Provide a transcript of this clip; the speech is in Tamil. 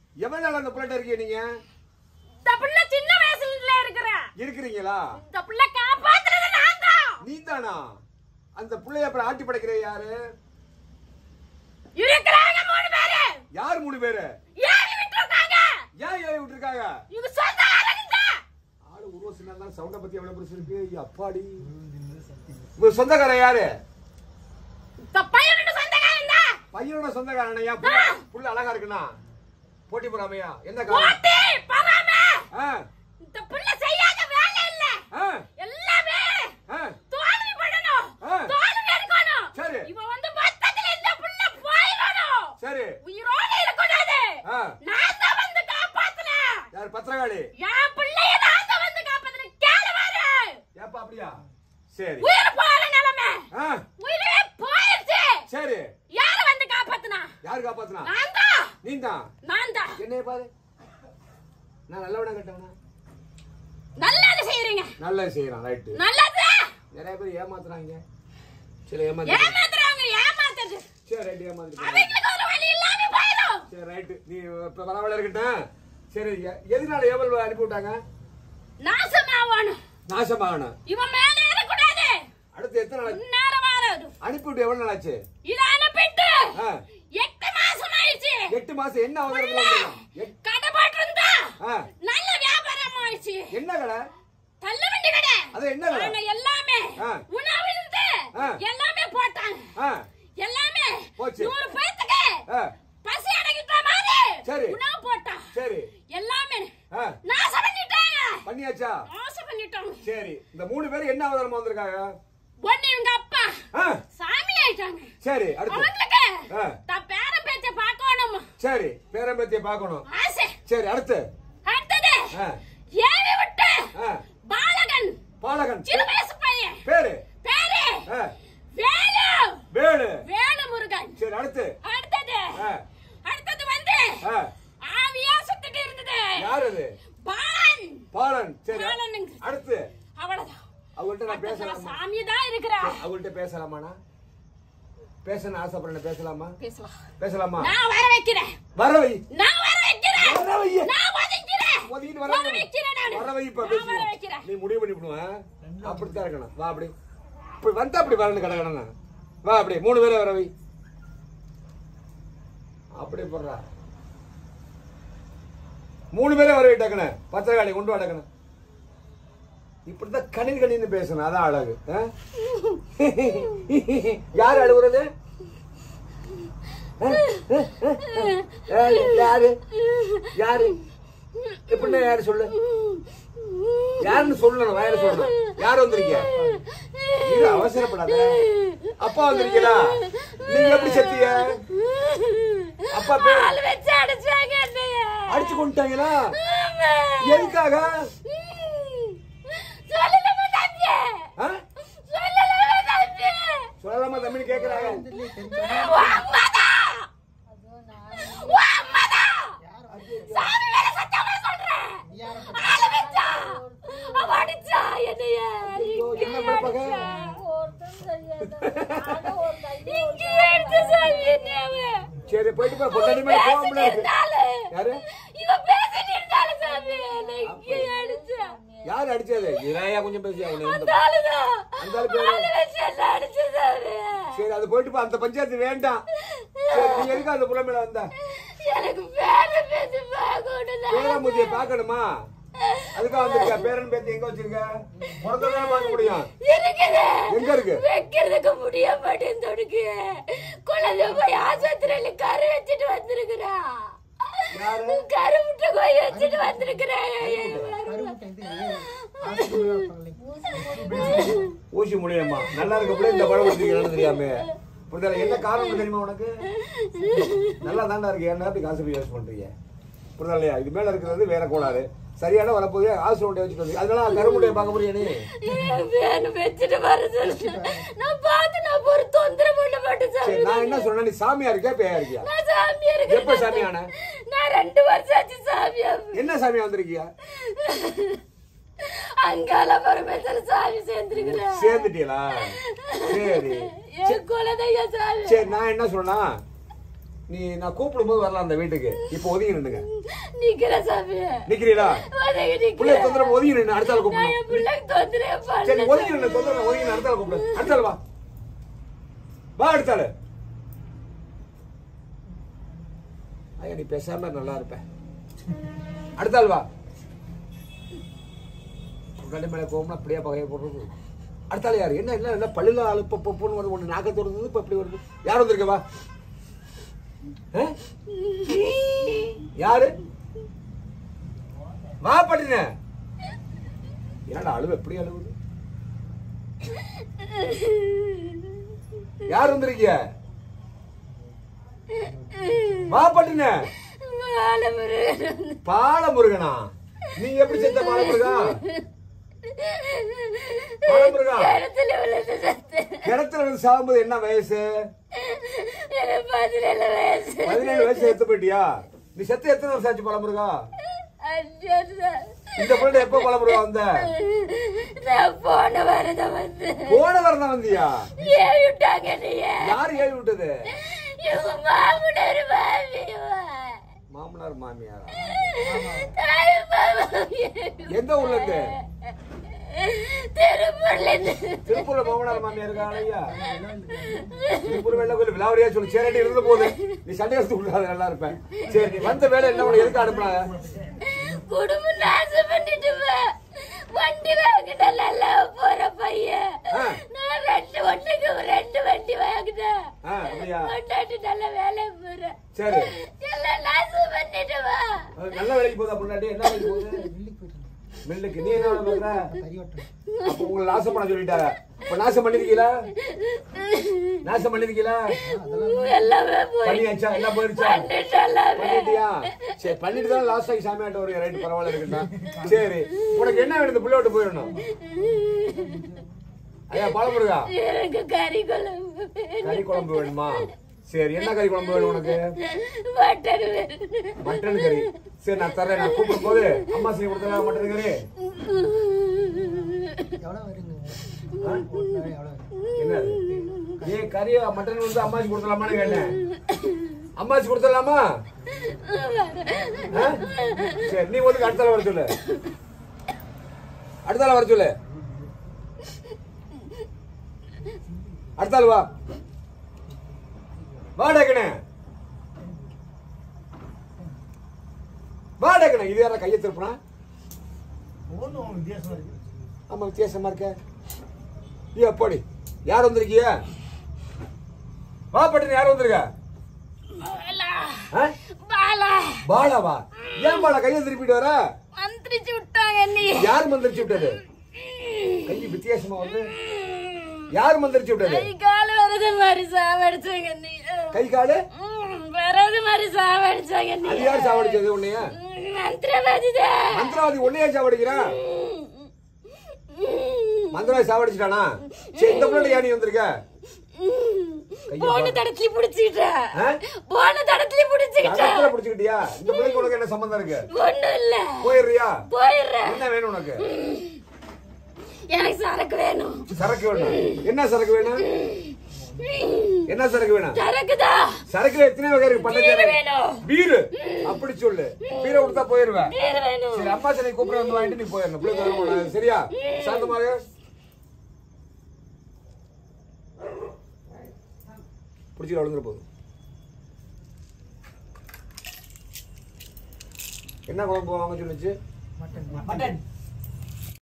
எவ்வளவு நாள் அந்த பிள்ளைட்ட இருக்கீங்க நீங்க இந்த பிள்ளை சின்ன வயசுல இருக்கிறேன் இருக்கிறீங்களா இந்த பிள்ளை காப்பாத்துறது நான் தான் நீ தானா அந்த பிள்ளைய அப்புறம் ஆட்டி படைக்கிற யாரு இருக்கிறாங்க மூணு பேரு யார் மூணு பேரு ஏறி விட்டுருக்காங்க ஏன் ஏறி விட்டுருக்காங்க இவங்க சொந்தக்காரங்க ஆளு உருவ சின்ன சவுண்ட பத்தி எவ்வளவு பெருசு இருக்கு ஐயா, அப்பாடி உங்க சொந்தக்காரன் யாரு இந்த பையனோட சொந்தக்காரங்க பையனோட சொந்தக்காரன் ஏன் புள்ள புள்ள அழகா இருக்குண்ணா போட்டி போறாமையா என்ன காரணம் போட்டி பராம ஆ, இந்த பிள்ளை செய்யாத வேலை இல்ல ஆ, எல்லாமே ஆ. தோல்வி படணும் ஆ. தோல்வி எடுக்கணும் சரி. இவன் வந்து மொத்தத்துல இந்த பிள்ளை போயிடணும் சரி உயிரோட இருக்கக்கூடாது ஆ. நான் தான் வந்து காப்பாத்துனேன் யார் பத்திரகாளி என் பிள்ளைய நான் தான் வந்து காப்பாத்துனேன் கேளு பாரு ஏப்பா அப்படியா சரி உயிர் போற நிலைமை ஆ, உயிரே போயிருச்சு சரி யார வந்து காப்பாத்துனா யாரு காப்பாத்துனா நான் தான் நீ தான் நான் தான் என்னைய பாரு நான் நல்லவனா கட்டவனா நல்லது செய்யறீங்க நல்லது செய்யறான் ரைட்டு நல்லது நிறைய பேர் ஏமாத்துறாங்க சில ஏமாத்து ஏமாத்துறவங்க ஏமாத்துறது சரி ரைட்டு ஏமாத்து அவங்களுக்கு ஒரு வழி இல்லாம போயிடும் சரி ரைட்டு நீ இப்ப பரவாயில்ல இருக்கட்டும் சரி எ- எதனால ஏவல் அனுப்பி விட்டாங்க நாசமாவானும் நாசமாகணும் இவன் மேல ஏறக்கூடாது அடுத்து எத்தனை நாள் நேரம் வாராது அனுப்பி விட்டு எவ்வளவு நாள் ஆச்சு இத அனுப்பிட்டு ஆ, எட்டு மாசம் ஆயிடுச்சு எட்டு மாசம் என்ன அவசரத்துல வந்திருக்கான்? எட்- கடை போட்டிருந்தா ஆ, நல்ல வியாபாரம் ஆயிடுச்சு என்ன கடை தள்ள வண்டி கடை அது என்ன கடை ஆனா எல்லாமே ஆ. உணவிலிருந்து ஆ. எல்லாமே போட்டாங்க ஆ, எல்லாமே போச்சு. நூறு பேத்துக்கு ஆ, பசி அடங்கிட்ட மாதிரி சரி. உணவு போட்டான் சரி எல்லாமே ஆ, நாசம் பண்ணிட்டாங்க பண்ணியாச்சா நாசம் பண்ணிட்டாங்க சரி இந்த மூணு பேர் என்ன அவதாரமா வந்திருக்காங்க ஒண்ணு இவங்க அப்பா ஆ, சாமி ஆயிட்டாங்க சரி அடுத்து அவங்களுக்கு ஆ. தான் பேர பேச்ச பார்க்கணும் சரி பேரம்பத்திய பார்க்கணும் ஆசை சரி அடுத்து அடுத்தது ஆ, ஏவி விட்டு ஆ, பாலகன் பாலகன் சிறு வயசு பையன் பேரு பேரு ஆ, வேலு வேலு வேலு முருகன் சரி அடுத்து அடுத்தது ஆ, அடுத்தது வந்து ஆ, ஆவியா சுத்திட்டு இருந்தது யார் அது பாலன் பாலன் சரி பாலனுங்க. அடுத்து அவ்வளவுதான் அவங்கள்ட்ட நான் பேசலாமா சாமி தான் இருக்கிறா அவங்கள்ட்ட பேசலாமாண்ணா பேசணும் ஆசைப்படுறேன் பேசலாமா பேசலாம் பேசலாமா நான் வர வைக்கிறேன் வர வை நான் வர வைக்கிறேன் வர வை நான் ஒதுக்கிறேன் ஒதுக்கிட்டு வர வர வை. வைக்கிறேன் நானு. வர வை இப்ப நான் வர பேசுவோம் வைக்கிறேன் நீ முடிவு பண்ணி விடுவேன் அப்படித்தான் இருக்கணும் வா அப்படி இப்படி வந்தா அப்படி வரணும் கடகடன்னு வா அப்படி மூணு பேரை வர வை அப்படி போடுறா மூணு பேரை வர வைட்டாக்கண்ணே பத்திரகாளி கொண்டு வாடக்கண்ணே இப்படிதான் கணில் கணின்னு பேசணும் அதான் அழகு ஆ? யார் அழுகுறது ஆ? ஆ? யாரு யாரு எப்படின்னா யாரு சொல்லு யாருன்னு சொல்லணும் வாயில சொல்லணும் யார் வந்திருக்கீங்க இது அவசரப்படாத அப்பா வந்திருக்கீங்களா நீங்க எப்படி செத்தீங்க அப்பா பேர் ஆள் வச்சு அடிச்சாங்க என்னைய அடிச்சு கொண்டுட்டாங்களா ஆமா. எதுக்காக ம். சொல்லலாமா தம்பி ஆ? சொல்லலாமா தம்பி சொல்லலாமா தம்பின்னு கேக்குறாங்க உன் அம்மாதான். உன் அம்மாதான். சாமி மேல சத்தியமா சொல்றேன். ஆளு வச்சா. அவ அடிச்சா என்னைய. ஐயோ, என்ன இங்கேயே பண்ண அடிச்சா. ஒருத்தன் இங்கேயே அடிச்சா சாமி என்னைய. சரி போயிட்டு போ பொண்டாட்டி மேல கோவம் பேசிட்டு இருக்கு இருந்தாளு. யாரு இவ பேசிட்டு இருந்தாளு சாமி. என்னை இங்கேயே அடிச்சா. யாரு அடிச்சது இராயா கொஞ்சம் பேசி அவனை அந்த வந்து- ஆளுதான். அந்த ஆளு பேரு? ஆளு வச்சு என்ன அடிச்சா சாமி. சரி அது போயிட்டு போ அந்த பஞ்சாயத்து வேண்டாம் சரி நீ எதுக்கு அந்த புள்ள மேல வந்த எனக்கு பேர பேசி பார்க்கணும் பேராமூதிய பாக்கணுமா அதுக்காக வந்திருக்க பேரன் பேத்தி எங்க வச்சிருக்க பிறந்ததான் பார்க்க முடியும் இருக்குது எங்க இருக்கு வைக்கிறதுக்கு முடிய மாட்டேங்குது குழந்தை போய் ஆஸ்பத்திரியில கரு வச்சுட்டு வந்திருக்கிறா யாரு? கரு முட்டை போய் வச்சுட்டு வந்திருக்கிறா ஊசி முடியுமா நல்லா இருக்க கூட இந்த பழம் வச்சிருக்கேன்னு தெரியாம புரிதல என்ன காரணம் தெரியுமா உனக்கு நல்லா தாண்டா இருக்கு என்ன அப்படி காசு யூஸ் பண்றீங்க புரிதா இல்லையா இது மேல இருக்கிறது வேற கோளாறு சரியான வரப்போது ஆசு முட்டை வச்சுட்டு வந்து அதனால கருமுட்டையை பார்க்க போறியா நீ வேணும் வச்சுட்டு வர சொல்லு நான் பார்த்து நான் ஒரு தொந்தரவு பண்ண மாட்டேன் சரி சாமி நான் என்ன சொன்னேன் நீ சாமியா இருக்கியா பேயா இருக்கியா நான் சாமியா இருக்கேன் எப்ப சாமியான நான் ரெண்டு வருஷம் ஆச்சு சாமியா என்ன சாமியா வந்திருக்கியா அங்கால பரமேஸ்வர சாமி சேர்ந்திருக்கிறேன் சேர்ந்துட்டீங்களா சரி என் குலதெய்வ சாமி சரி நான் என்ன சொன்னா நீ நான் கூப்பிடும்போது வரலாம் அந்த வீட்டுக்கு இப்போ ஒதுங்கி நின்னுங்க நிக்கிற சாமி நிக்கிறீங்களா ஒதுங்கி பிள்ளை நிக்கிற தொந்தரவு ஒதுங்கி நின்று அடுத்த ஆள் நான் கூப்பிடணும் என் பிள்ளைக்கு தொந்தரவு சரி பண்ணல ஒதுங்கி நின்று தொந்தரவு ஒதுங்கி நின்னு அடுத்த ஆள் கூப்பிடு அடுத்த ஆள் வா வா அடுத்த ஆளு ஐயா நீ பேசாம நல்லா இருப்ப அடுத்த ஆள் வா கண்டி மேல கோவம்னா அப்படியே பகைய போடுறது அடுத்த ஆள் யாரு என்ன என்ன என்ன பள்ளியில ஆளு இப்போ பொண்ணு வருது ஒன்று நாக்க தொடர்ந்து இப்போ எப்படி வருது யார் வந்திருக்க வா ஆ? யாரு வா பட்டின என்னடா அழுவு எப்படி அழுவுது யார் வந்திருக்கீங்க வா பட்டின பாலமுருகன் பாலமுருகனா நீங்க எப்படி செத்த பாலமுருகா பாலமுருகா இடத்துல விழுந்து செத்து கிணத்துல இருந்து சாகும்போது என்ன வயசு எனக்கு பதினேழு வயசு பதினேழு வயசு செத்து போயிட்டியா நீ செத்து எத்தனை வருஷம் ஆச்சு பாலமுருகா அஞ்சு வருஷம். இந்த பிள்ளை எப்ப பாலமுருகா வந்த நான் போன வரத வந்து போன வாரம் தான் வந்தியா ஏன் விட்டாங்க நீங்க யாரு ஏழு விட்டது இவங்க மாமனார் மாமியவா மாமனார் மாமியாரா தாய் மாமா எந்த ஊர்ல இருந்து திருப்பூர்ல திருப்பூர்ல மாமனார் மாமியார் இருக்காங்க ஐயா திருப்பூர் வெள்ள கோயில் விலாவரியா சொல்லி சேரடி இருந்து போகுது நீ சண்டை எடுத்து விடாத நல்லா இருப்பேன் சரி நீ வந்த வேலை என்ன உனக்கு எதுக்கு அனுப்புனாங்க குடும்பம் நாசம் பண்ணிட்டு வா. வண்டி வாங்கிட்ட நல்லா போற பையன் ஆ. நான் ரெண்டு ஒண்ணுக்கு ரெண்டு வண்டி வாங்கினேன் ஆ, அப்படியா? கொண்டாட்டு நல்ல வேலைக்கு போறேன் சரி எல்லாம் நாசம் பண்ணிட்டு வா அது நல்ல வேலைக்கு போதா முன்னாடி என்ன வேலைக்கு போகுது மில்லுக்கு நீ என்ன வேலை பார்க்குற அப்போ உங்களை நாசம் பண்ண சொல்லிட்டாங்க இப்ப நாசம் பண்ணிருக்கீங்களா நாசம் பண்ணிருக்கீங்களா எல்லாமே போய் பண்ணியாச்சா எல்லாம் போயிருச்சா பண்ணிட்டு எல்லாமே பண்ணிட்டியா சரி பண்ணிட்டு தான் லாஸ்ட் ஆகி சாமியாட்ட ஒரு ரைட் பரவாயில்ல இருக்குண்ணா சரி உனக்கு என்ன வேணும் இந்த புள்ள விட்டு போயிடணும் ஐயா பாலமுருகா எனக்கு கறி குழம்பு கறி குழம்பு வேணுமா சரி என்ன கறி குழம்பு வேணும் உனக்கு மட்டன் வேணும். மட்டன் கறி சரி நான் தரேன் நான் கூப்பிடும் போது அம்மா செய்ய கொடுத்தா மட்டன் கறி எவ்வளோ வருங்க ஆ? எவ்வளோ என்ன ஏ கறி மட்டன் வந்து அம்மாச்சி கொடுத்துடலாமான்னு கேட்டேன் அம்மாச்சி கொடுத்துடலாமா ஆ? சரி நீ ஒதுக்கு அடுத்தால வர சொல்லு அடுத்தால வர சொல்லு அடுத்தால வா வா டேக்கணே வா டேக்கணே இது யாரா கையை திருப்பினா ஒன்றும் வித்தியாசமாக இருக்கு ஆமா வித்தியாசமா இருக்க நீ அப்படி யார் வந்திருக்கிய வா பட்டின யார் வந்திருக்க பாலா ஆ? பாலா பாலாவா ஏன் பாலா கையை திருப்பிட்டு வர மந்திரிச்சு விட்டாங்க நீ யார் மந்திரிச்சு விட்டது கை வித்தியாசமா வருது யார் மந்திரிச்சு விட்டது கை கால் வரது மாதிரி சாவடிச்சாங்க நீ கை காலு ம், வரது மாதிரி சாவடிச்சாங்க நீ அது யார் சாவடிச்சது உன்னைய ம், மந்திரவாதிதான் மந்திரவாதி உன்னையே சாவடிக்கிறான் மந்திரவாதி சாவடிச்சிட்டானா சரி இந்த பிள்ளை ஏன் நீ வந்திருக்க கையை போன பாரு. தடத்துல புடிச்சுக்கிட்ட ஆ? போன தடத்துல புடிச்சுக்கிட்ட கணத்துல பிடிச்சுக்கிட்டியா இந்த பிள்ளைக்கு உனக்கு என்ன சம்பந்தம் இருக்கு ஒண்ணும் இல்ல போயிடுறியா போயிடுறேன் என்ன வேணும் உனக்கு எனக்கு சரக்கு வேணும் சரக்கு வேணும் என்ன சரக்கு வேணும் என்ன சரக்கு வேணும் சரக்குதா சரக்குல எத்தனை வகை இருக்கு பீர் பட்டை வேணும் பீரு அப்படி சொல்லு பீரை கொடுத்தா போயிருவேன் பீர் வேணும் சரி அம்மா சனை கூப்பிட வந்து வாங்கிட்டு நீ போயிடணும் பிள்ளை தர மாட்டாங்க. சரியா சாந்தமாக பிடிச்சிட்டு விழுந்துற போதும் என்ன குழம்பு வாங்க சொல்லுச்சு மட்டன் மட்டன்